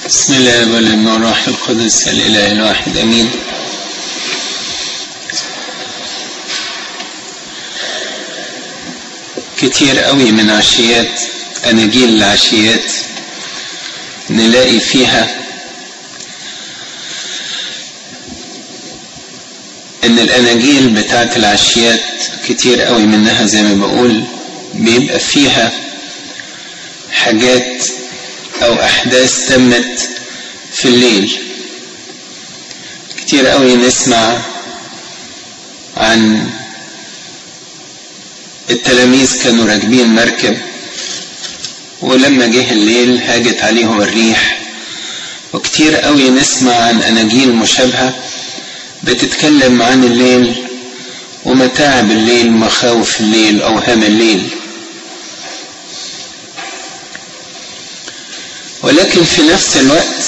بسم الله والابن والروح القدس الاله الواحد امين كتير قوي من عشيات اناجيل العشيات نلاقي فيها ان الاناجيل بتاعت العشيات كتير قوي منها زي ما بقول بيبقى فيها حاجات او احداث تمت في الليل كتير قوي نسمع عن التلاميذ كانوا راكبين مركب ولما جه الليل هاجت عليهم الريح وكتير قوي نسمع عن اناجيل مشابهه بتتكلم عن الليل ومتاعب الليل مخاوف الليل اوهام الليل ولكن في نفس الوقت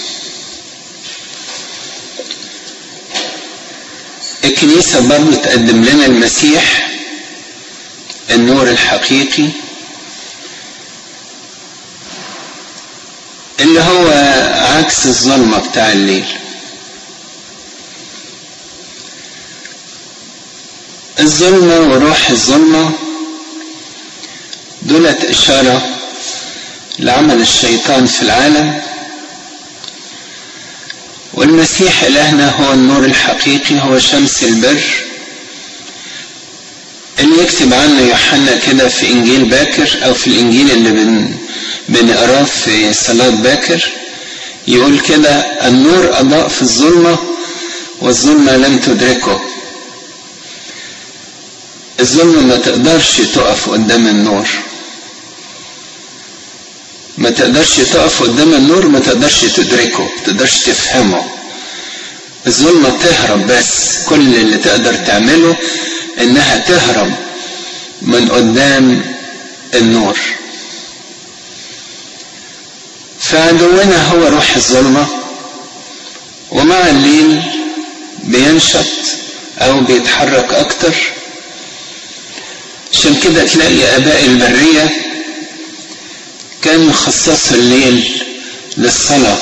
الكنيسة برضه تقدم لنا المسيح النور الحقيقي اللي هو عكس الظلمة بتاع الليل الظلمة وروح الظلمة دولت إشارة لعمل الشيطان في العالم والمسيح إلهنا هو النور الحقيقي هو شمس البر اللي يكتب عنه يوحنا كده في إنجيل باكر أو في الإنجيل اللي بن بنقراه في صلاة باكر يقول كده النور أضاء في الظلمة والظلمة لم تدركه الظلمة ما تقدرش تقف قدام النور ما تقدرش تقف قدام النور ما تقدرش تدركه ما تقدرش تفهمه الظلمة تهرب بس كل اللي تقدر تعمله انها تهرب من قدام النور فعدونا هو روح الظلمة ومع الليل بينشط او بيتحرك اكتر عشان كده تلاقي اباء البريه كانوا يخصصوا الليل للصلاة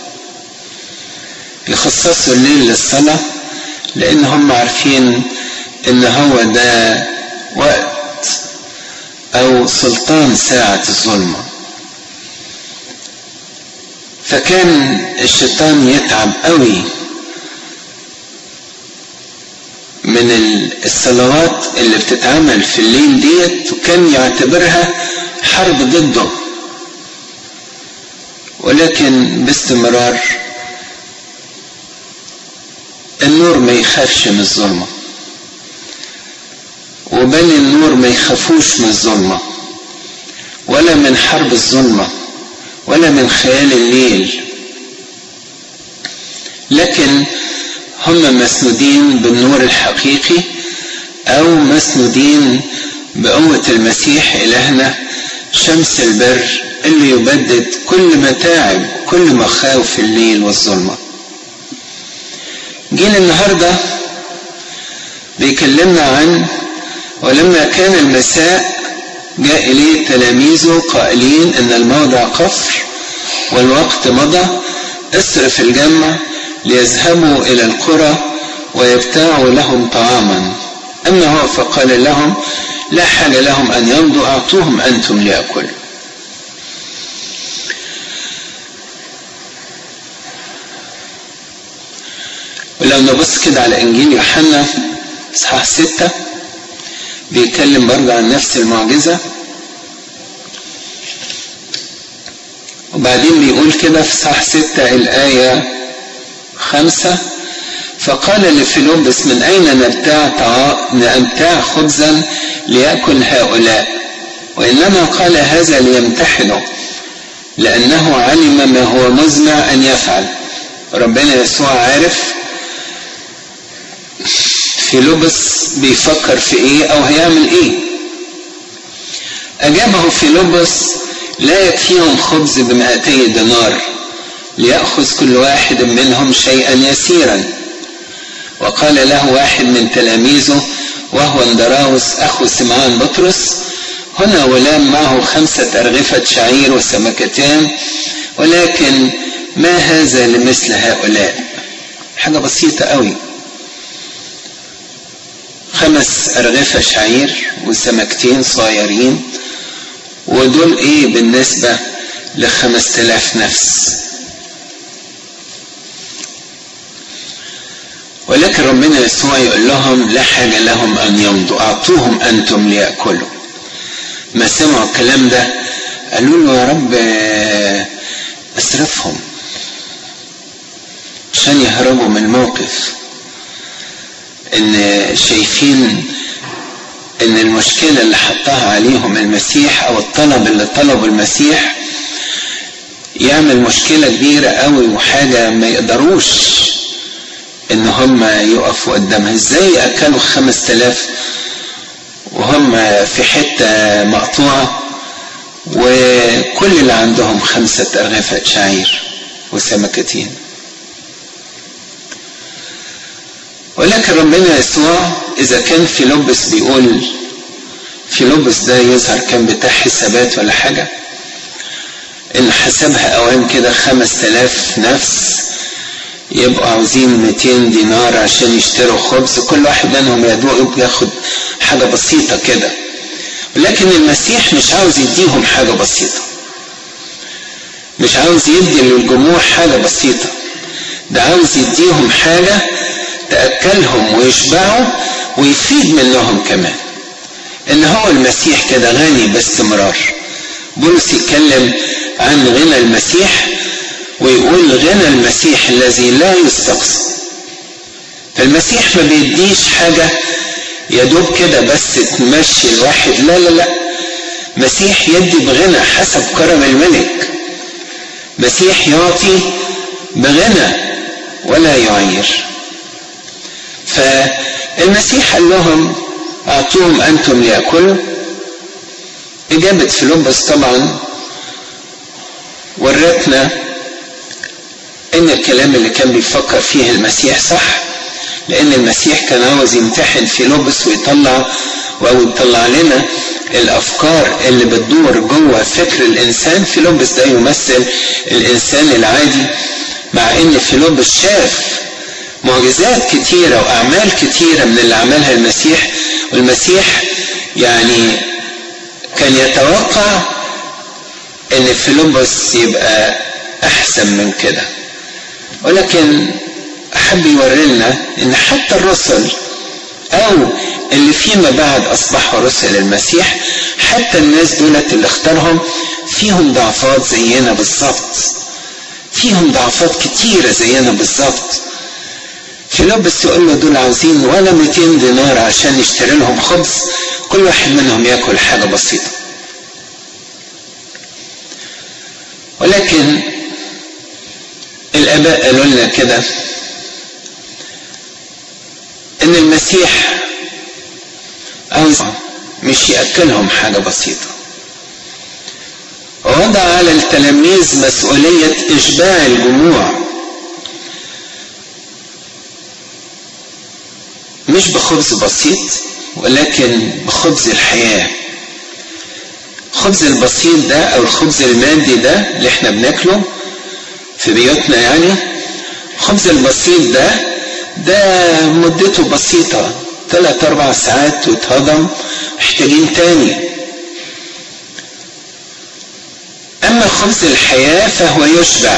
يخصصوا الليل للصلاة لأن هم عارفين إن هو ده وقت أو سلطان ساعة الظلمة فكان الشيطان يتعب قوي من الصلوات اللي بتتعمل في الليل ديت وكان يعتبرها حرب ضده ولكن باستمرار النور ما يخافش من الظلمة وبني النور ما يخافوش من الظلمة ولا من حرب الظلمة ولا من خيال الليل لكن هم مسنودين بالنور الحقيقي او مسنودين بقوة المسيح الهنا شمس البر اللي يبدد كل متاعب كل مخاوف الليل والظلمة جيل النهاردة بيكلمنا عن ولما كان المساء جاء إليه تلاميذه قائلين إن الموضع قفر والوقت مضى اصرف الجمع ليذهبوا إلى القرى ويبتاعوا لهم طعاما أما هو فقال لهم لا حاجة لهم أن يمضوا أعطوهم أنتم ليأكلوا ولو نبص كده على انجيل يوحنا اصحاح ستة بيتكلم برضه عن نفس المعجزة وبعدين بيقول كده في صح ستة الآية خمسة فقال لفيلبس من أين نبتاع نبتاع خبزا ليأكل هؤلاء وإنما قال هذا ليمتحنوا لأنه علم ما هو مزمع أن يفعل ربنا يسوع عارف فيلبس بيفكر في ايه او هيعمل ايه اجابه فيلبس لا يكفيهم خبز بمائتي دينار ليأخذ كل واحد منهم شيئا يسيرا وقال له واحد من تلاميذه وهو اندراوس اخو سمعان بطرس هنا غلام معه خمسة أرغفة شعير وسمكتان ولكن ما هذا لمثل هؤلاء حاجة بسيطة قوي خمس أرغفة شعير وسمكتين صغيرين ودول ايه بالنسبة لخمس تلاف نفس ولكن ربنا يسوع يقول لهم لا حاجة لهم أن يمضوا أعطوهم أنتم ليأكلوا ما سمعوا الكلام ده قالوا له يا رب اصرفهم عشان يهربوا من الموقف ان شايفين ان المشكلة اللي حطها عليهم المسيح او الطلب اللي طلبه المسيح يعمل مشكلة كبيرة قوي وحاجة ما يقدروش ان هم يقفوا قدامها ازاي اكلوا خمس تلاف وهم في حتة مقطوعة وكل اللي عندهم خمسة أرغفة شعير وسمكتين ولكن ربنا يسوع إذا كان في لبس بيقول في لبس ده يظهر كان بتاع حسابات ولا حاجة إن حسبها أوان كده خمس تلاف نفس يبقوا عاوزين 200 دينار عشان يشتروا خبز كل واحد منهم يدوق ياخد حاجة بسيطة كده ولكن المسيح مش عاوز يديهم حاجة بسيطة مش عاوز يدي للجموع حاجة بسيطة ده عاوز يديهم حاجة تأكلهم ويشبعوا ويفيد منهم كمان ان هو المسيح كده غني باستمرار بولس يتكلم عن غنى المسيح ويقول غنى المسيح الذي لا يستقصى فالمسيح ما بيديش حاجة يا دوب كده بس تمشي الواحد لا لا لا مسيح يدي بغنى حسب كرم الملك مسيح يعطي بغنى ولا يعير فالمسيح قال لهم اعطوهم انتم ليأكلوا اجابة فيلبس طبعا ورتنا ان الكلام اللي كان بيفكر فيه المسيح صح لان المسيح كان عاوز يمتحن في لبس ويطلع او يطلع لنا الافكار اللي بتدور جوه فكر الانسان في لبس ده يمثل الانسان العادي مع ان في لبس شاف معجزات كتيره واعمال كتيره من اللي عملها المسيح والمسيح يعني كان يتوقع ان فيلبس يبقى احسن من كده ولكن حب يوري لنا ان حتى الرسل او اللي فيما بعد اصبحوا رسل المسيح حتى الناس دولت اللي اختارهم فيهم ضعفات زينا بالظبط فيهم ضعفات كتيرة زينا بالظبط فيلبس يقول له دول عاوزين ولا 200 دينار عشان يشتري لهم خبز كل واحد منهم ياكل حاجة بسيطة ولكن الآباء قالوا لنا كده إن المسيح عاوز مش يأكلهم حاجة بسيطة وضع على التلاميذ مسؤولية إشباع الجموع مش بخبز بسيط ولكن بخبز الحياة الخبز البسيط ده أو الخبز المادي ده اللي احنا بناكله في بيوتنا يعني الخبز البسيط ده ده مدته بسيطة ثلاث أربع ساعات واتهضم محتاجين تاني أما خبز الحياة فهو يشبع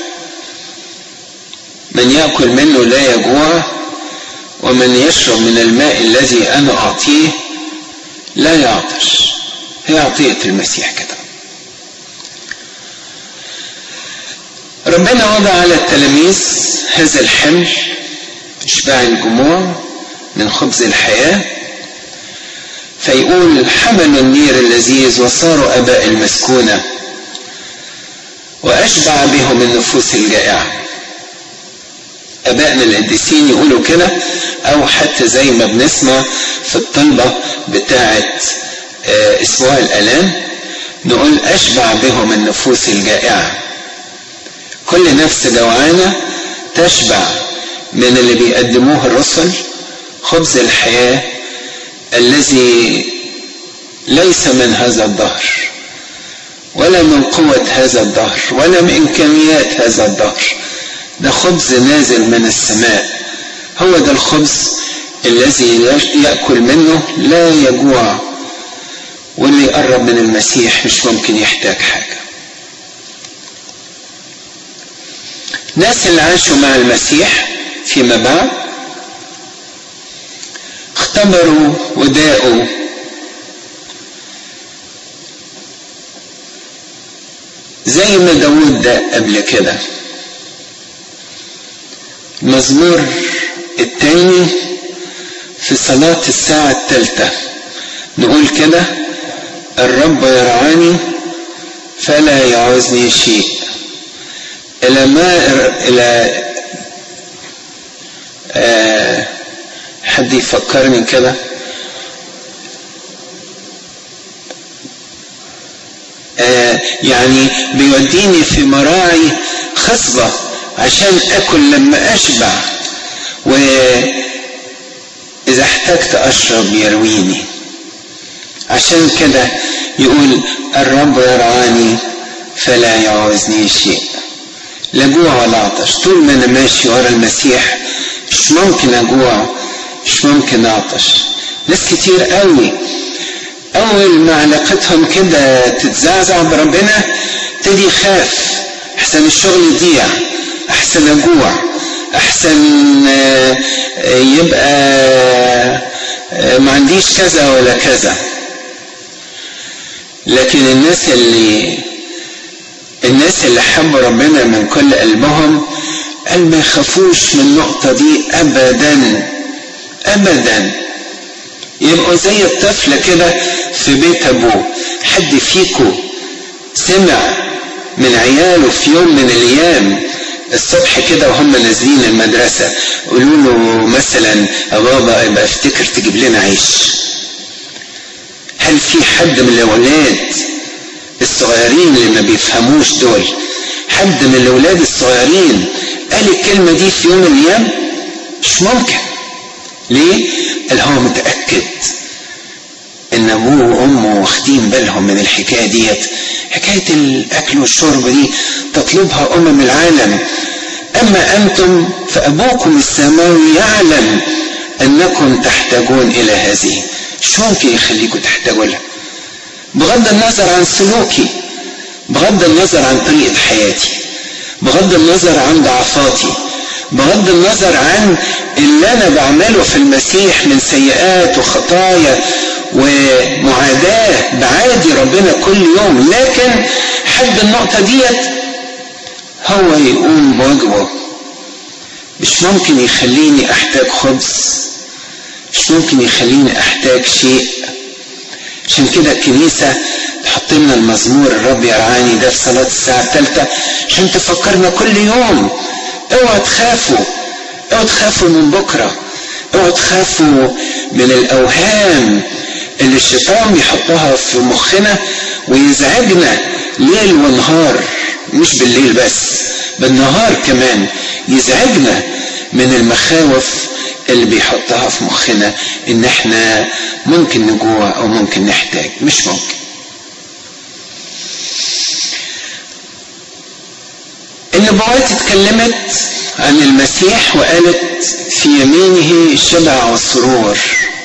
من يأكل منه لا يجوع ومن يشرب من الماء الذي أنا أعطيه لا يعطش هي عطية المسيح كده ربنا وضع على التلاميذ هذا الحمل إشباع الجموع من خبز الحياة فيقول حملوا النير اللذيذ وصاروا أباء المسكونة وأشبع بهم النفوس الجائعة أبائنا القديسين يقولوا كده أو حتى زي ما بنسمع في الطلبة بتاعة أسبوع الآلام نقول أشبع بهم النفوس الجائعة كل نفس جوعانة تشبع من اللي بيقدموه الرسل خبز الحياة الذي ليس من هذا الدهر ولا من قوة هذا الدهر ولا من إمكانيات هذا الدهر ده خبز نازل من السماء هو ده الخبز الذي يأكل منه لا يجوع واللي يقرب من المسيح مش ممكن يحتاج حاجة ناس اللي عاشوا مع المسيح فيما بعد اختبروا وداءوا زي ما داود ده قبل كده المزمور الثاني في صلاة الساعة الثالثة نقول كده الرب يرعاني فلا يعوزني شيء إلى ما إلى آه حد يفكرني كده آه يعني بيوديني في مراعي خصبة عشان أكل لما أشبع وإذا احتجت أشرب يرويني عشان كده يقول الرب يرعاني فلا يعوزني شيء لا جوع ولا عطش طول ما انا ماشي ورا المسيح مش ممكن اجوع مش ممكن اعطش ناس كتير قوي اول ما علاقتهم كده تتزعزع بربنا ابتدي يخاف احسن الشغل يضيع احسن اجوع احسن يبقى ما عنديش كذا ولا كذا لكن الناس اللي الناس اللي حبوا ربنا من كل قلبهم قال ما يخافوش من النقطة دي أبدا أبدا يبقوا زي الطفل كده في بيت أبوه حد فيكو سمع من عياله في يوم من الأيام الصبح كده وهم نازلين المدرسة قولوا له مثلا يا بابا يبقى افتكر تجيب لنا عيش هل في حد من الأولاد الصغيرين اللي ما بيفهموش دول حد من الأولاد الصغيرين قال الكلمة دي في يوم من الأيام مش ممكن ليه؟ قال هو متأكد إن أبوه وأمه واخدين بالهم من الحكاية ديت حكاية الأكل والشرب دي تطلبها أمم العالم أما أنتم فأبوكم السماوي يعلم أنكم تحتاجون إلى هذه مش ممكن يخليكم تحتاجوا لها بغض النظر عن سلوكي بغض النظر عن طريقة حياتي بغض النظر عن ضعفاتي بغض النظر عن اللي انا بعمله في المسيح من سيئات وخطايا ومعاداة بعادي ربنا كل يوم لكن حد النقطة ديت هو يقوم بواجبه مش ممكن يخليني احتاج خبز مش ممكن يخليني احتاج شيء عشان كده الكنيسة تحط لنا المزمور الرب يرعاني ده في صلاة الساعة الثالثة عشان تفكرنا كل يوم اوعوا تخافوا اوعوا تخافوا من بكرة اوعوا تخافوا من الأوهام اللي الشيطان بيحطها في مخنا ويزعجنا ليل ونهار مش بالليل بس بالنهار كمان يزعجنا من المخاوف اللي بيحطها في مخنا ان احنا ممكن نجوع او ممكن نحتاج مش ممكن النبوات اتكلمت عن المسيح وقالت في يمينه الشبع والسرور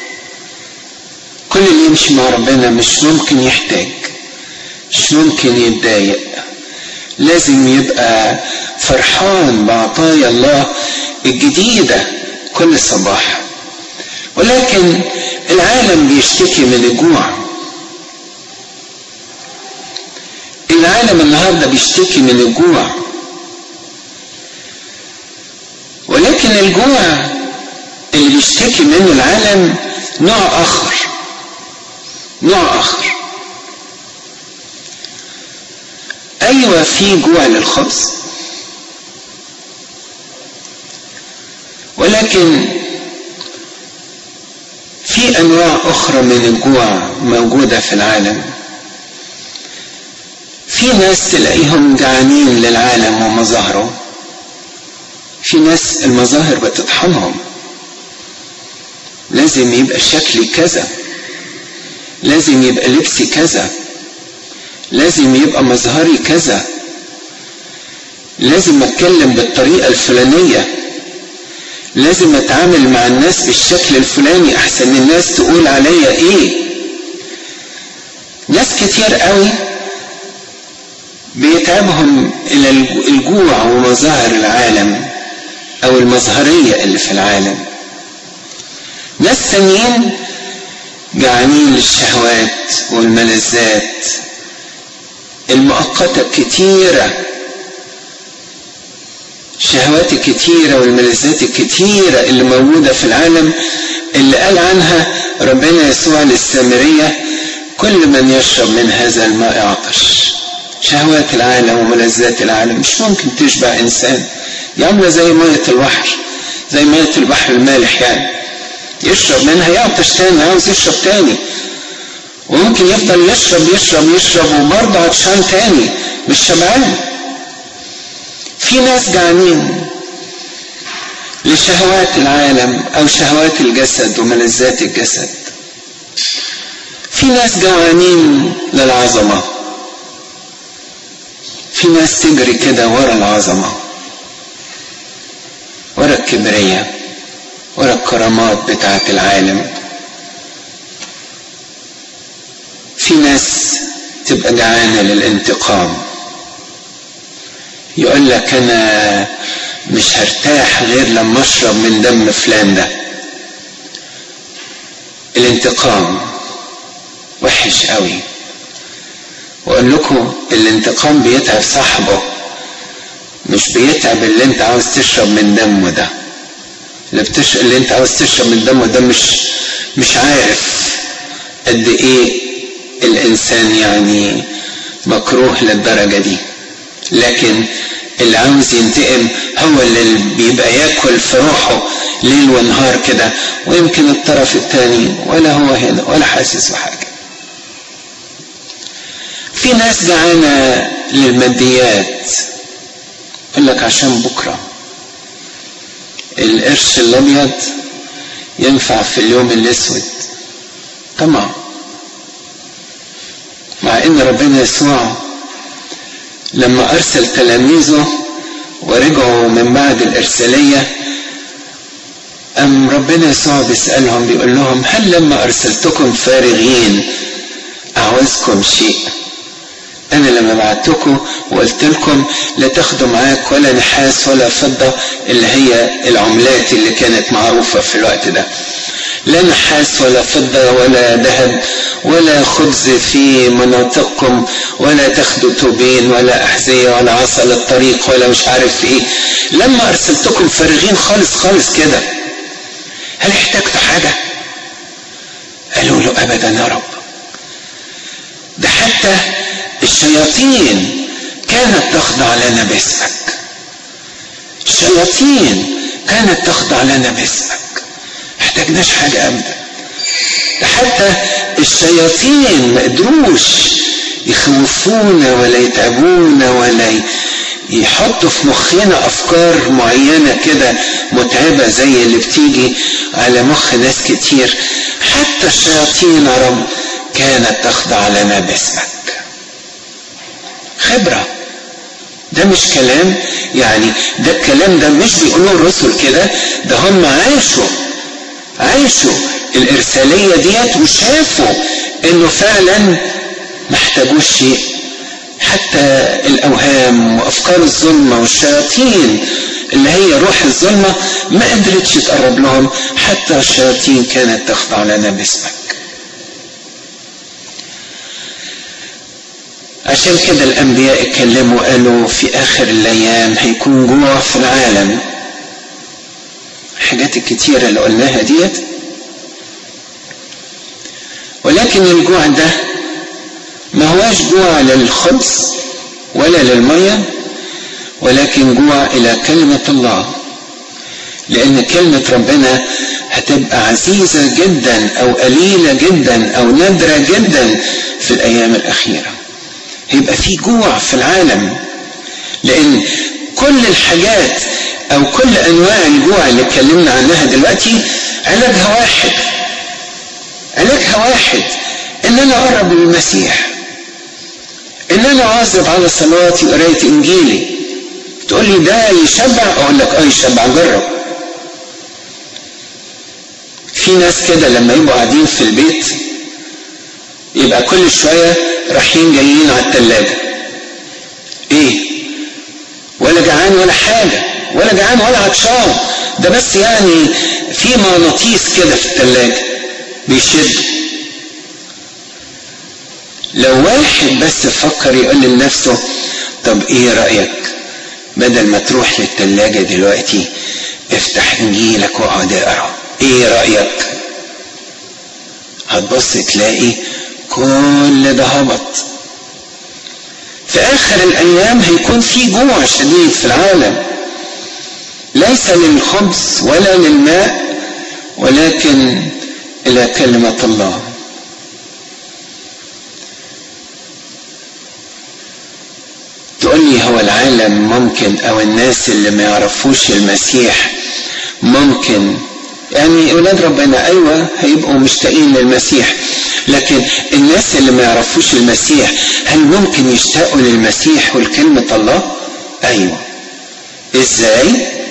كل اللي يمشي مع ربنا مش ممكن يحتاج مش ممكن يتضايق لازم يبقى فرحان بعطايا الله الجديده كل صباح ولكن العالم بيشتكي من الجوع العالم النهارده بيشتكي من الجوع ولكن الجوع اللي بيشتكي منه العالم نوع اخر نوع اخر ايوه في جوع للخبز ولكن في انواع اخرى من الجوع موجوده في العالم في ناس تلاقيهم جعانين للعالم ومظاهره في ناس المظاهر بتطحنهم لازم يبقى شكلي كذا لازم يبقى لبسي كذا لازم يبقى مظهري كذا لازم اتكلم بالطريقة الفلانية لازم اتعامل مع الناس بالشكل الفلاني احسن الناس تقول عليا ايه ناس كتير قوي بيتعبهم الى الجوع ومظاهر العالم او المظهرية اللي في العالم ناس تانيين جعانين للشهوات والملذات المؤقتة كتيرة الشهوات الكتيرة والملذات الكتيرة اللي موجودة في العالم اللي قال عنها ربنا يسوع للسامرية كل من يشرب من هذا الماء يعطش شهوات العالم وملذات العالم مش ممكن تشبع إنسان دي عاملة زي مية البحر زي مية البحر المالح يعني يشرب منها يعطش تاني عاوز يشرب تاني وممكن يفضل يشرب يشرب يشرب وبرضه عطشان تاني مش شبعان في ناس جعانين لشهوات العالم او شهوات الجسد وملذات الجسد في ناس جعانين للعظمه في ناس تجري كده ورا العظمه ورا الكبرية ورا الكرامات بتاعة العالم في ناس تبقى جعانة للانتقام يقول لك أنا مش هرتاح غير لما أشرب من دم فلان ده الانتقام وحش قوي وأقول لكم الانتقام بيتعب صاحبه مش بيتعب اللي انت عاوز تشرب من دمه ده اللي, بتش... اللي انت عاوز تشرب من دمه ده مش مش عارف قد ايه الانسان يعني مكروه للدرجة دي لكن اللي عاوز ينتقم هو اللي بيبقى ياكل في روحه ليل ونهار كده ويمكن الطرف الثاني ولا هو هنا ولا حاسس بحاجة في ناس جعانة للماديات يقول لك عشان بكرة القرش الأبيض ينفع في اليوم الأسود طبعا مع إن ربنا يسوع لما أرسل تلاميذه ورجعوا من بعد الإرسالية أم ربنا يسوع بيسألهم بيقول لهم هل لما أرسلتكم فارغين أعوزكم شيء أنا لما بعتكم وقلت لكم لا تاخدوا معاك ولا نحاس ولا فضة اللي هي العملات اللي كانت معروفة في الوقت ده لا نحاس ولا فضة ولا ذهب ولا خبز في مناطقكم ولا تاخدوا توبين ولا أحذية ولا عصا للطريق ولا مش عارف ايه لما أرسلتكم فارغين خالص خالص كده هل احتجتوا حاجة؟ قالوا له أبدا يا رب ده حتى الشياطين كانت تخضع لنا باسمك الشياطين كانت تخضع لنا باسمك احتاجناش حاجة أبدا ده حتى الشياطين ما قدروش يخوفونا ولا يتعبونا ولا يحطوا في مخنا أفكار معينة كده متعبة زي اللي بتيجي على مخ ناس كتير حتى الشياطين يا رب كانت تخضع لنا باسمك خبرة ده مش كلام يعني ده الكلام ده مش بيقولوه الرسل كده ده هم عاشوا عاشوا الإرسالية ديت وشافوا إنه فعلا ما احتاجوش شيء حتى الأوهام وأفكار الظلمة والشياطين اللي هي روح الظلمة ما قدرتش تقرب لهم حتى الشياطين كانت تخضع لنا باسمك عشان كده الأنبياء اتكلموا قالوا في آخر الأيام هيكون جوع في العالم الحاجات الكتيرة اللي قلناها ديت ولكن الجوع ده ما هواش جوع للخبز ولا للمية ولكن جوع إلى كلمة الله لأن كلمة ربنا هتبقى عزيزة جدا أو قليلة جدا أو نادرة جدا في الأيام الأخيرة هيبقى في جوع في العالم لان كل الحاجات او كل انواع الجوع اللي اتكلمنا عنها دلوقتي علاجها واحد علاجها واحد ان انا اقرب للمسيح ان انا اواظب على صلاتي وقرايه انجيلي تقول لي ده يشبع اقول لك اه يشبع جرب في ناس كده لما يبقوا قاعدين في البيت يبقى كل شويه رايحين جايين على الثلاجه ايه ولا جعان ولا حاجه ولا جعان ولا عطشان ده بس يعني في مغناطيس كده في الثلاجه بيشد لو واحد بس فكر يقول لنفسه طب ايه رأيك بدل ما تروح للتلاجة دلوقتي افتح انجيلك واقعد اقرا ايه رأيك هتبص تلاقي كل ده هبط في اخر الايام هيكون في جوع شديد في العالم ليس للخبز ولا للماء ولكن الى كلمه الله تقول لي هو العالم ممكن او الناس اللي ما يعرفوش المسيح ممكن يعني اولاد ربنا ايوه هيبقوا مشتاقين للمسيح لكن الناس اللي ما يعرفوش المسيح هل ممكن يشتاقوا للمسيح ولكلمه الله ايوه ازاي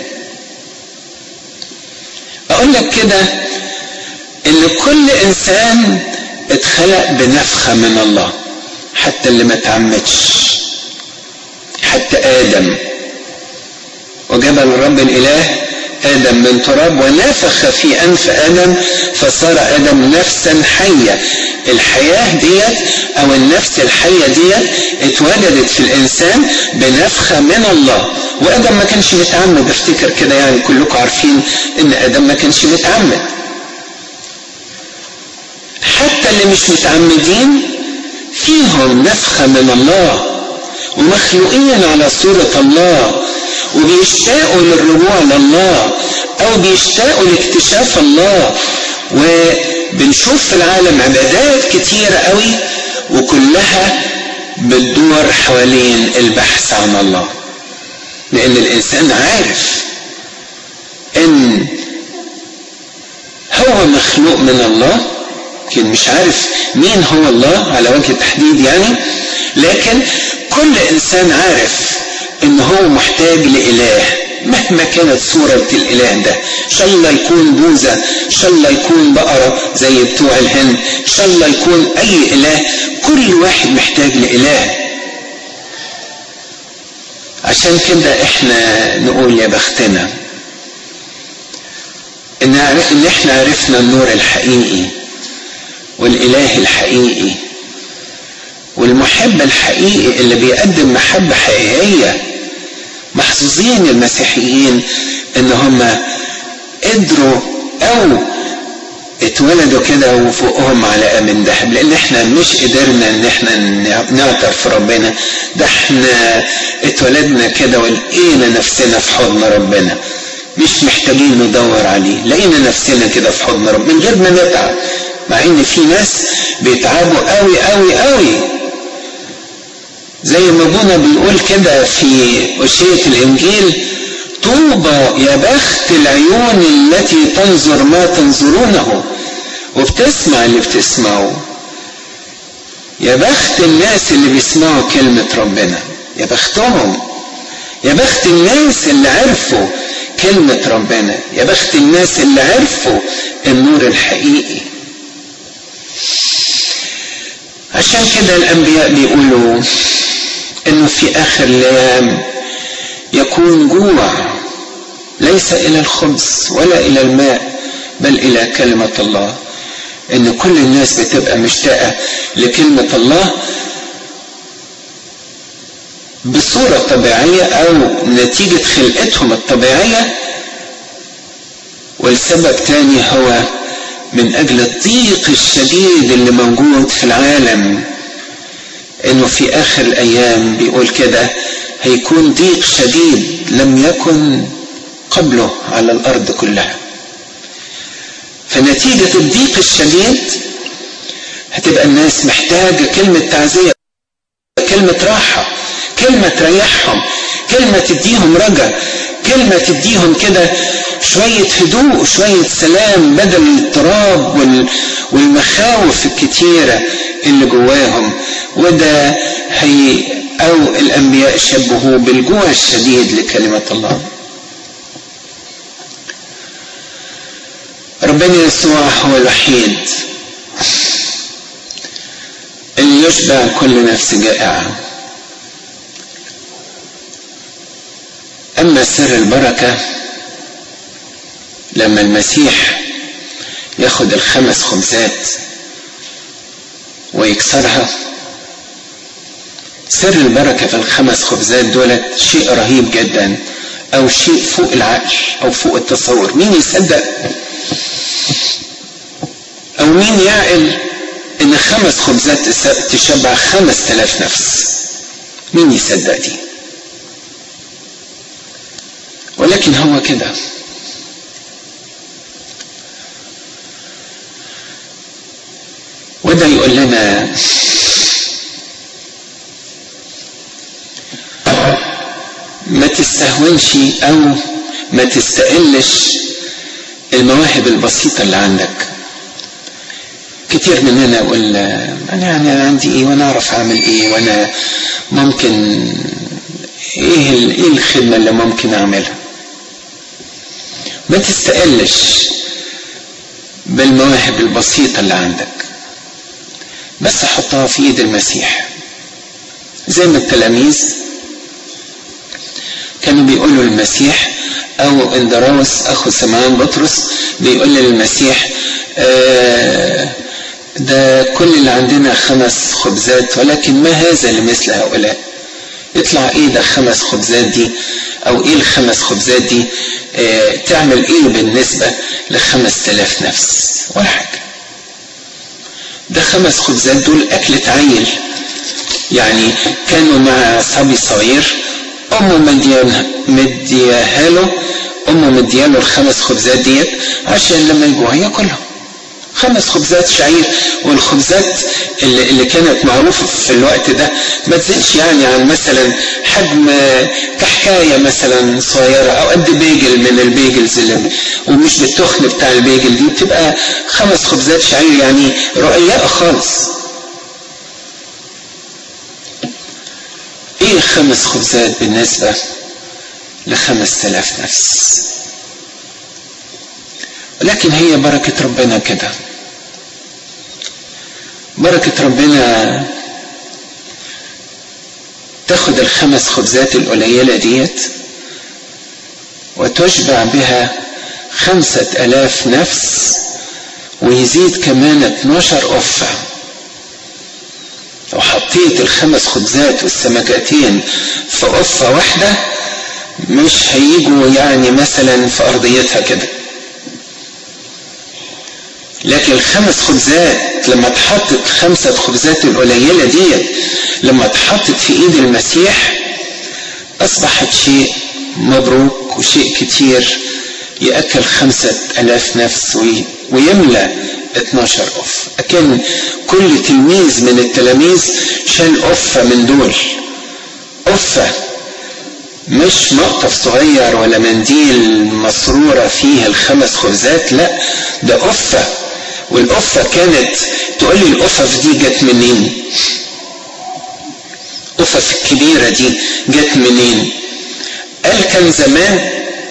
اقول لك كده ان كل انسان اتخلق بنفخه من الله حتى اللي ما تعمدش حتى آدم وجبل الرب الإله آدم من تراب ونفخ في أنف آدم فصار آدم نفسا حية الحياة ديت أو النفس الحية ديت اتوجدت في الإنسان بنفخة من الله وآدم ما كانش متعمد افتكر كده يعني كلكم عارفين إن آدم ما كانش متعمد حتى اللي مش متعمدين فيهم نفخة من الله ومخلوقين على صورة الله وبيشتاقوا للرجوع لله أو بيشتاقوا لاكتشاف الله وبنشوف في العالم عبادات كتيرة قوي وكلها بتدور حوالين البحث عن الله لأن الإنسان عارف إن هو مخلوق من الله لكن مش عارف مين هو الله على وجه التحديد يعني لكن كل انسان عارف ان هو محتاج لاله مهما كانت صورة الإله ده إن شاء الله يكون بوذا إن شاء الله يكون بقرة زي بتوع الهند إن شاء الله يكون أي إله كل واحد محتاج لإله عشان كده إحنا نقول يا بختنا إن, إن إحنا عرفنا النور الحقيقي والإله الحقيقي والمحب الحقيقي اللي بيقدم محبة حقيقية محظوظين المسيحيين ان هم قدروا او اتولدوا كده وفوقهم على من ذهب لان احنا مش قدرنا ان احنا نعترف ربنا ده احنا اتولدنا كده ولقينا نفسنا في حضن ربنا مش محتاجين ندور عليه لقينا نفسنا كده في حضن ربنا من غير ما نتعب مع ان في ناس بيتعبوا قوي قوي قوي زي ما ابونا بيقول كده في أشية الإنجيل طوبى يا بخت العيون التي تنظر ما تنظرونه وبتسمع اللي بتسمعه يا بخت الناس اللي بيسمعوا كلمة ربنا يا بختهم يا بخت الناس اللي عرفوا كلمة ربنا يا بخت الناس اللي عرفوا النور الحقيقي عشان كده الأنبياء بيقولوا انه في اخر الايام يكون جوع ليس الى الخبز ولا الى الماء بل الى كلمه الله ان كل الناس بتبقى مشتاقه لكلمه الله بصوره طبيعيه او نتيجه خلقتهم الطبيعيه والسبب تاني هو من اجل الضيق الشديد اللي موجود في العالم انه في اخر الايام بيقول كده هيكون ضيق شديد لم يكن قبله على الارض كلها فنتيجة الضيق الشديد هتبقى الناس محتاجة كلمة تعزية كلمة راحة كلمة تريحهم كلمة تديهم رجا كلمة تديهم كده شوية هدوء شوية سلام بدل الاضطراب والمخاوف الكتيرة اللي جواهم وده هي او الانبياء شبهوا بالجوع الشديد لكلمة الله ربنا يسوع هو الوحيد اللي يشبع كل نفس جائعة أما سر البركة لما المسيح ياخد الخمس خبزات ويكسرها سر البركة في الخمس خبزات دولت شيء رهيب جدا أو شيء فوق العقل أو فوق التصور مين يصدق أو مين يعقل إن خمس خبزات تشبع خمس تلاف نفس مين يصدق دي ولكن هو كده وده يقول لنا ما تستهونش او ما تستقلش المواهب البسيطه اللي عندك كتير مننا يقول انا يعني انا عندي ايه وانا اعرف اعمل ايه وانا ممكن ايه ايه الخدمه اللي ممكن اعملها ما تستقلش بالمواهب البسيطه اللي عندك بس حطها في ايد المسيح زي ما التلاميذ كانوا بيقولوا للمسيح او اندراوس اخو سمعان بطرس بيقول للمسيح آه ده كل اللي عندنا خمس خبزات ولكن ما هذا لمثل هؤلاء يطلع ايه ده خمس خبزات دي او ايه الخمس خبزات دي آه تعمل ايه بالنسبة لخمس تلاف نفس ولا حاجة ده خمس خبزات دول أكلة عيل يعني كانوا مع صبي صغير أمه مديان مدياها له أمه مدياله الخمس خبزات ديت عشان لما يجوع ياكلهم خمس خبزات شعير والخبزات اللي, اللي كانت معروفة في الوقت ده ما تزيدش يعني عن مثلا حجم كحكاية مثلا صغيرة أو قد بيجل من البيجلز اللي ومش بالتخن بتاع البيجل دي بتبقى خمس خبزات شعير يعني رقيقة خالص ايه خمس خبزات بالنسبة لخمس تلاف نفس ولكن هي بركة ربنا كده بركة ربنا تاخد الخمس خبزات القليلة ديت وتشبع بها خمسة ألاف نفس ويزيد كمان 12 قفة لو حطيت الخمس خبزات والسمكتين في قفة واحدة مش هيجوا يعني مثلا في أرضيتها كده لكن الخمس خبزات لما اتحطت خمسة خبزات القليلة ديت لما اتحطت في ايد المسيح اصبحت شيء مبروك وشيء كتير يأكل خمسة ألاف نفس ويملى 12 أف أكن كل تلميذ من التلاميذ شال أفة من دول أفة مش مقطف صغير ولا منديل مسرورة فيه الخمس خبزات لا ده أفة والقفة كانت تقول لي القفف دي جت منين قفف الكبيرة دي جت منين قال كان زمان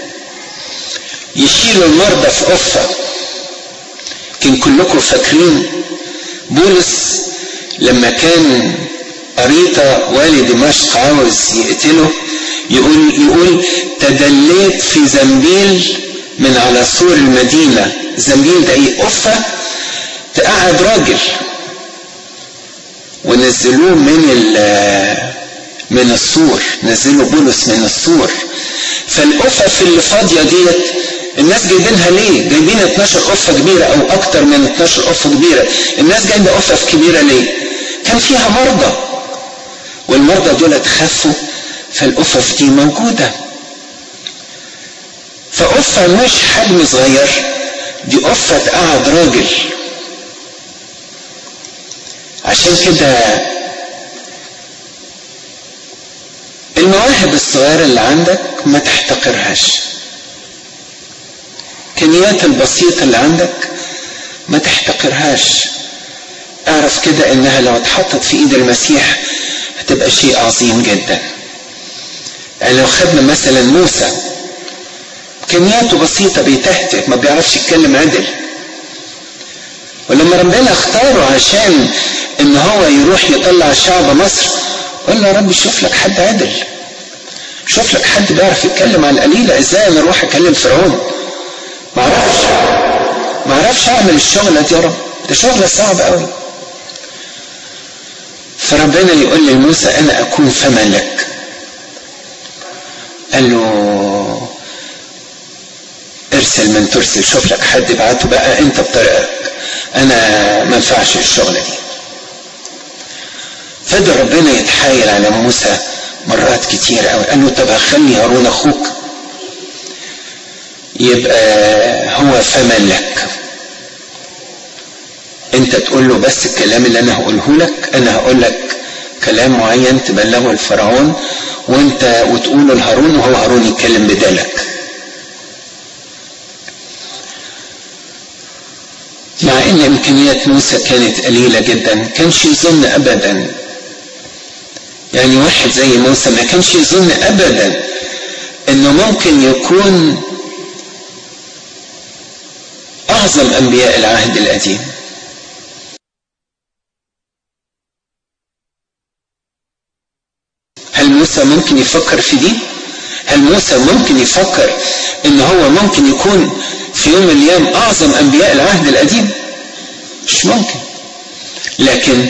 يشيلوا المرضى في قفة كان كلكم فاكرين بولس لما كان أريطة والي دمشق عاوز يقتله يقول يقول تدليت في زنبيل من على سور المدينة زنبيل ده ايه قفة تقعد راجل ونزلوه من من السور نزلوا بولس من السور فالقفف اللي فاضيه ديت الناس جايبينها ليه؟ جايبين 12 قفه كبيره او اكتر من 12 قفه كبيره، الناس جايبه قفف كبيره ليه؟ كان فيها مرضى والمرضى دول اتخفوا فالقفف دي موجوده. فقفه مش حجم صغير دي قفه تقعد راجل عشان كده المواهب الصغيرة اللي عندك ما تحتقرهاش الكميات البسيطة اللي عندك ما تحتقرهاش اعرف كده انها لو اتحطت في ايد المسيح هتبقى شيء عظيم جدا يعني لو خدنا مثلا موسى امكانياته بسيطه بيتهته ما بيعرفش يتكلم عدل ولما ربنا اختاره عشان ان هو يروح يطلع شعب مصر قال له يا رب شوف لك حد عدل شوف لك حد بيعرف يتكلم عن القليلة ازاي انا اروح اكلم فرعون ما اعرفش ما اعرفش اعمل الشغلة دي يا رب ده شغلة صعب قوي فربنا يقول لموسى انا اكون فما لك قال له ارسل من ترسل شوف لك حد ابعته بقى انت بطريقك انا ما ينفعش الشغله دي فضل ربنا يتحايل على موسى مرات كتير قوي قال له طب هخلي هارون اخوك يبقى هو فمن لك انت تقول له بس الكلام اللي انا هقوله لك انا هقول لك كلام معين تبلغه الفرعون وانت وتقوله لهارون وهو هارون يتكلم بدالك مع ان امكانيات موسى كانت قليله جدا كانش يظن ابدا يعني واحد زي موسى ما كانش يظن ابدا انه ممكن يكون اعظم انبياء العهد القديم هل موسى ممكن يفكر في دي هل موسى ممكن يفكر ان هو ممكن يكون في يوم من الايام اعظم انبياء العهد القديم مش ممكن لكن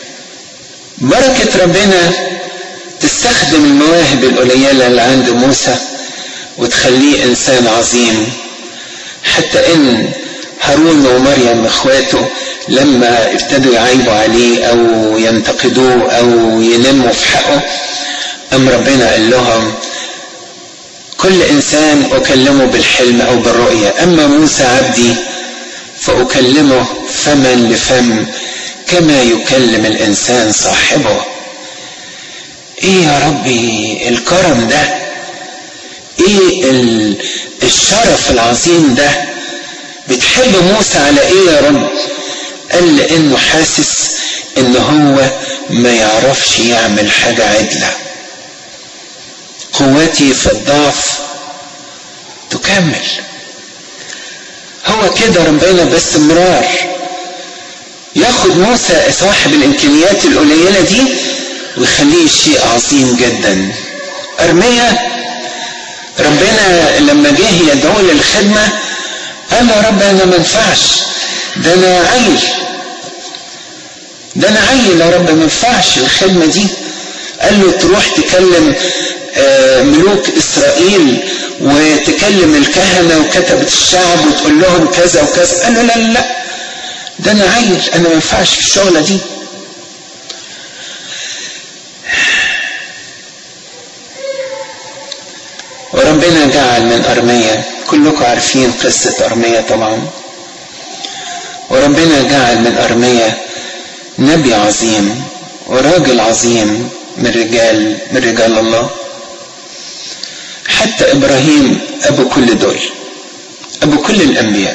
بركه ربنا تستخدم المواهب القليله اللي عند موسى وتخليه انسان عظيم حتى ان هارون ومريم اخواته لما ابتدوا يعيبوا عليه او ينتقدوه او ينموا في حقه ام ربنا قال لهم كل انسان اكلمه بالحلم او بالرؤيه اما موسى عبدي فاكلمه فما لفم كما يكلم الانسان صاحبه ايه يا ربي الكرم ده ايه الشرف العظيم ده بتحب موسى على ايه يا رب قال لانه حاسس ان هو ما يعرفش يعمل حاجه عدله قوتي في الضعف تكمل هو كده ربنا باستمرار ياخد موسى صاحب الامكانيات القليله دي ويخليه شيء عظيم جدا ارميا ربنا لما جه يدعو للخدمه قال يا رب انا ما ينفعش ده انا عيل ده انا عيل يا رب ما ينفعش الخدمه دي قال له تروح تكلم ملوك اسرائيل وتكلم الكهنه وكتبه الشعب وتقول لهم كذا وكذا قال له لا لا لا ده انا عيل انا ما ينفعش في الشغله دي وربنا جعل من ارميا كلكم عارفين قصه ارميا طبعا وربنا جعل من ارميا نبي عظيم وراجل عظيم من رجال من رجال الله حتى ابراهيم ابو كل دول ابو كل الانبياء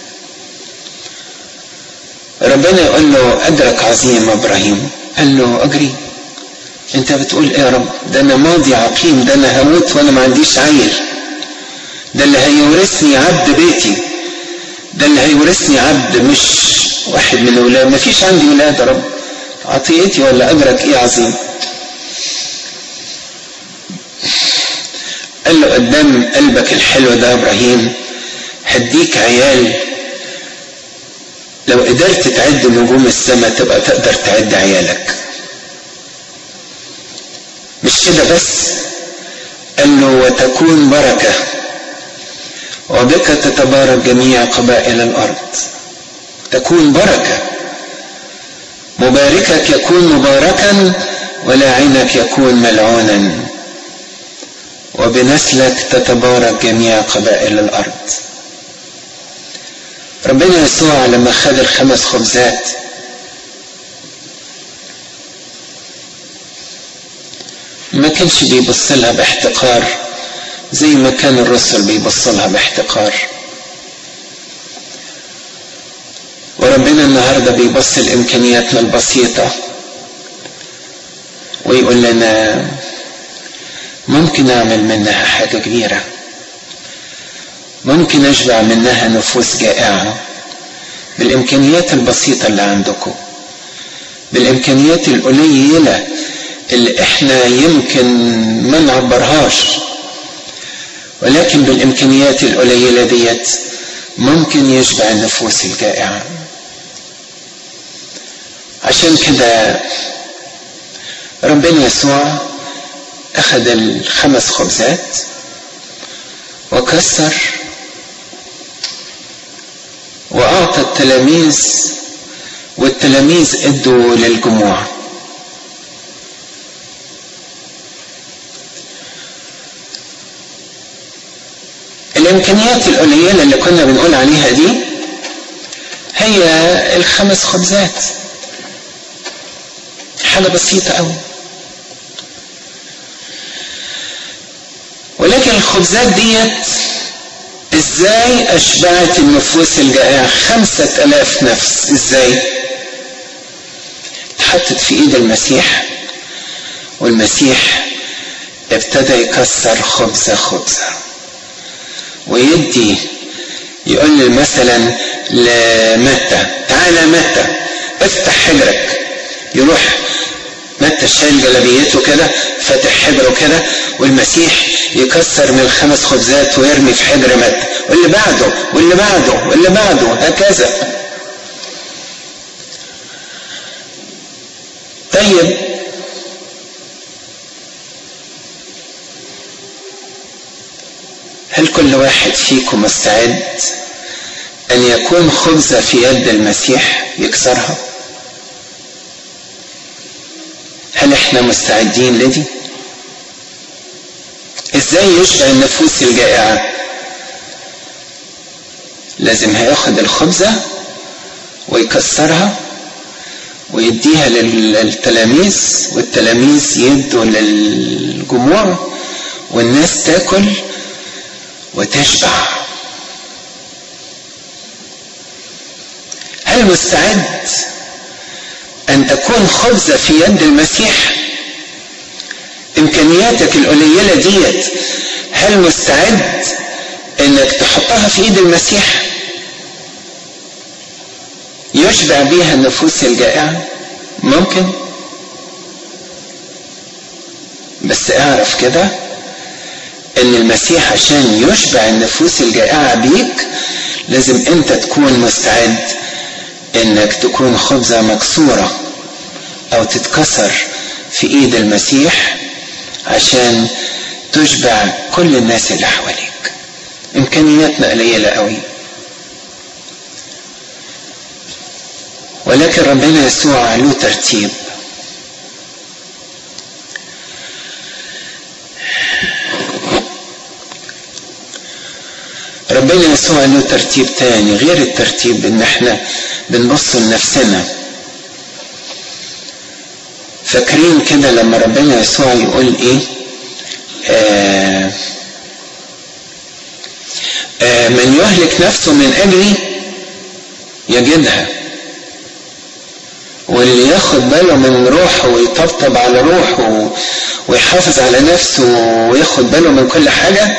ربنا يقول له ادرك عظيم ابراهيم قال له اجري انت بتقول ايه يا رب ده انا ماضي عقيم ده انا هموت وانا ما عنديش عيل ده اللي هيورثني عبد بيتي ده اللي هيورثني عبد مش واحد من الاولاد ما فيش عندي ولاد يا رب عطيتي ولا اجرك ايه عظيم قال له قدام قلبك الحلو ده يا ابراهيم هديك عيال لو قدرت تعد نجوم السماء تبقى تقدر تعد عيالك مش كده بس قال له وتكون بركة وبك تتبارك جميع قبائل الأرض تكون بركة مباركك يكون مباركا ولاعنك يكون ملعونا وبنسلك تتبارك جميع قبائل الارض ربنا يسوع لما خد الخمس خبزات ما كانش بيبص لها باحتقار زي ما كان الرسل بيبص لها باحتقار وربنا النهاردة بيبص لإمكانياتنا البسيطة ويقول لنا ممكن أعمل منها حاجة كبيرة ممكن أشبع منها نفوس جائعة بالإمكانيات البسيطة اللي عندكم بالإمكانيات القليلة اللي إحنا يمكن ما نعبرهاش ولكن بالإمكانيات القليلة ديت ممكن يشبع النفوس الجائعة عشان كده ربنا يسوع أخذ الخمس خبزات وكسر وأعطى التلاميذ والتلاميذ ادوا للجموع الامكانيات القليله اللي كنا بنقول عليها دي هي الخمس خبزات حاجه بسيطه قوي ولكن الخبزات ديت ازاي اشبعت النفوس الجائعة خمسة الاف نفس ازاي اتحطت في ايد المسيح والمسيح ابتدى يكسر خبزة خبزة ويدي يقول مثلا لمتى تعالى متى افتح حجرك يروح متى شايل جلابيته كده فاتح حجره كده والمسيح يكسر من الخمس خبزات ويرمي في حجر متى واللي بعده واللي بعده واللي بعده هكذا طيب هل كل واحد فيكم مستعد ان يكون خبزه في يد المسيح يكسرها هل احنا مستعدين لدي ازاي يشبع النفوس الجائعه لازم هياخد الخبزه ويكسرها ويديها للتلاميذ والتلاميذ يدوا للجموع والناس تاكل وتشبع هل مستعد ان تكون خبزه في يد المسيح امكانياتك القليله ديت هل مستعد انك تحطها في ايد المسيح يشبع بيها النفوس الجائعه ممكن بس اعرف كده ان المسيح عشان يشبع النفوس الجائعه بيك لازم انت تكون مستعد انك تكون خبزه مكسوره او تتكسر في ايد المسيح عشان تشبع كل الناس اللي حواليك امكانياتنا قليله قوي ولكن ربنا يسوع له ترتيب ربنا يسوع له ترتيب تاني غير الترتيب ان احنا بنبص لنفسنا فاكرين كده لما ربنا يسوع يقول ايه آه آه من يهلك نفسه من اجلي يجدها واللي ياخد باله من روحه ويطبطب على روحه ويحافظ على نفسه وياخد باله من كل حاجه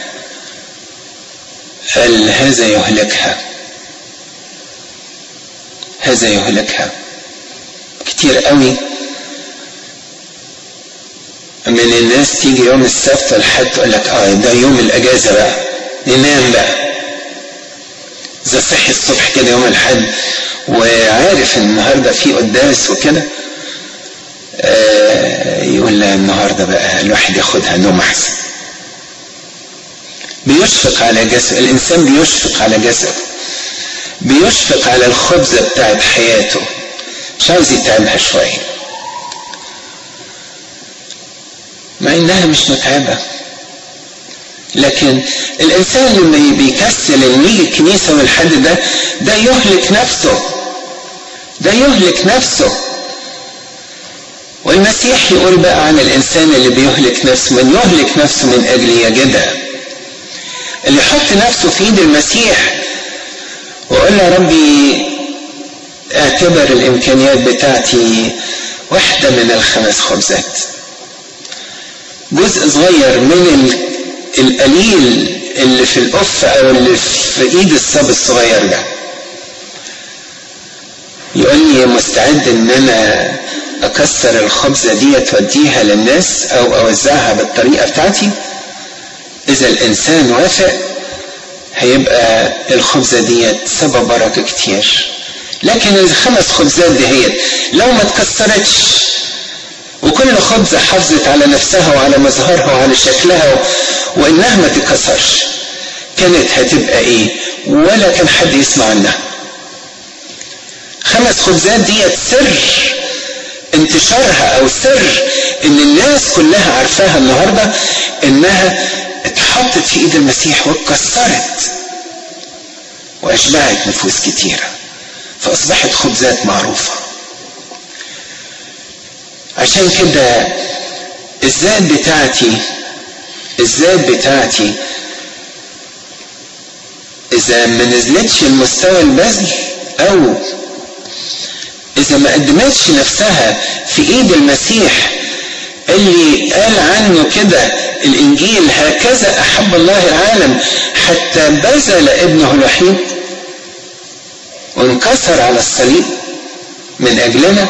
قال هذا يهلكها هذا يهلكها كتير قوي من الناس تيجي يوم السبت والحد تقول لك اه ده يوم الاجازه بقى ننام بقى اذا صحي الصبح كده يوم الحد وعارف ان النهارده في قداس وكده آه يقول لا النهارده بقى الواحد ياخدها نوم احسن بيشفق على جسد الانسان بيشفق على جسده بيشفق على الخبزه بتاعت حياته مش عاوز يتعبها شويه مع انها مش متعبه لكن الانسان لما بيكسل انه يجي الكنيسه من الحد ده ده يهلك نفسه ده يهلك نفسه والمسيح يقول بقى عن الانسان اللي بيهلك نفسه من يهلك نفسه من اجل يجدها اللي يحط نفسه في ايد المسيح ويقول يا ربي اعتبر الامكانيات بتاعتي واحدة من الخمس خبزات جزء صغير من القليل اللي في القف او اللي في ايد الصب الصغير ده يقول لي مستعد ان انا اكسر الخبزه دي توديها للناس او اوزعها بالطريقه بتاعتي اذا الانسان وافق هيبقى الخبزه دي سبب بركه كتير لكن الخمس خبزات دي هي لو ما اتكسرتش وكل خبزة حافظت على نفسها وعلى مظهرها وعلى شكلها وإنها ما تتكسرش كانت هتبقى إيه ولا كان حد يسمع عنها خمس خبزات ديت سر انتشارها او سر ان الناس كلها عارفاها النهارده انها اتحطت في ايد المسيح واتكسرت واشبعت نفوس كتيره فاصبحت خبزات معروفه عشان كده الذات بتاعتي الذات بتاعتي اذا ما نزلتش المستوى البذل او اذا ما قدمتش نفسها في ايد المسيح اللي قال عنه كده الانجيل هكذا احب الله العالم حتى بذل ابنه الوحيد وانكسر على الصليب من اجلنا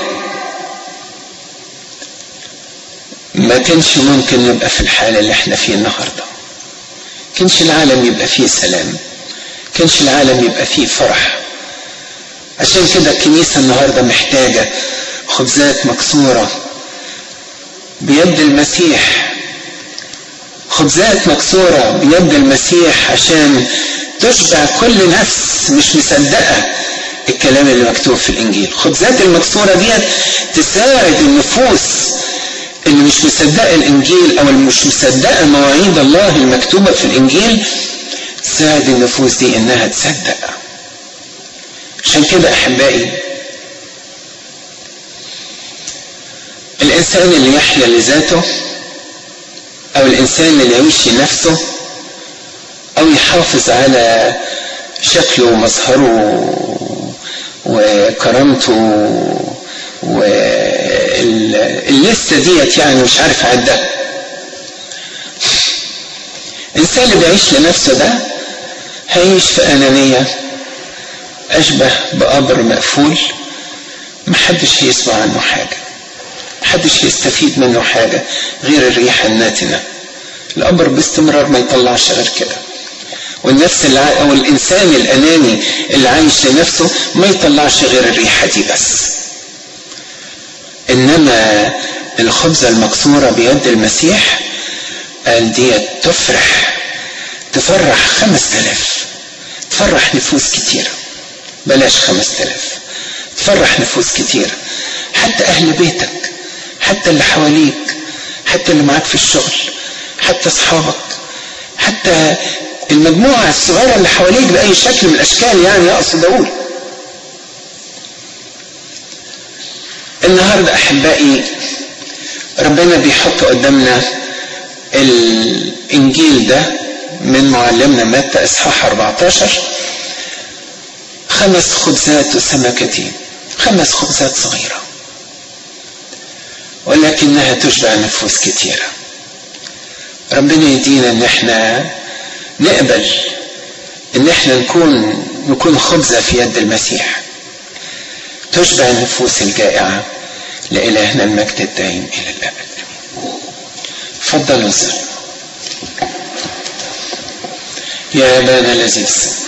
ما كانش ممكن نبقى في الحاله اللي احنا فيه النهارده كانش العالم يبقى فيه سلام كانش العالم يبقى فيه فرح عشان كده الكنيسة النهاردة محتاجة خبزات مكسورة بيد المسيح خبزات مكسورة بيد المسيح عشان تشبع كل نفس مش مصدقة الكلام اللي مكتوب في الإنجيل خبزات المكسورة ديت تساعد النفوس اللي مش مصدقة الإنجيل أو اللي مش مصدقة مواعيد الله المكتوبة في الإنجيل تساعد النفوس دي إنها تصدق عشان كده احبائي الانسان اللي يحيا لذاته او الانسان اللي يعيش لنفسه او يحافظ على شكله ومظهره وكرامته والليستة ديت يعني مش عارف اعدها الانسان اللي بيعيش لنفسه ده هيعيش في انانيه أشبه بقبر مقفول محدش هيسمع عنه حاجة محدش هيستفيد منه حاجة غير الريحة الناتنة القبر باستمرار ما يطلعش غير كده والنفس الع... أو الإنسان الأناني اللي عايش لنفسه ما يطلعش غير الريحة دي بس إنما الخبزة المكسورة بيد المسيح قال دي تفرح تفرح خمس تلاف تفرح نفوس كتيره بلاش خمس تلاف تفرح نفوس كتير حتى أهل بيتك حتى اللي حواليك حتى اللي معاك في الشغل حتى أصحابك حتى المجموعة الصغيرة اللي حواليك بأي شكل من الأشكال يعني أقصد أقول النهاردة أحبائي ربنا بيحط قدامنا الإنجيل ده من معلمنا متى إصحاح 14 خمس خبزات وسمكتين خمس خبزات صغيرة ولكنها تشبع نفوس كثيرة ربنا يدينا ان احنا نقبل ان احنا نكون نكون خبزة في يد المسيح تشبع النفوس الجائعة لإلهنا المجد الدائم إلى الأبد تفضلوا صلوا يا أبانا الذي في السماء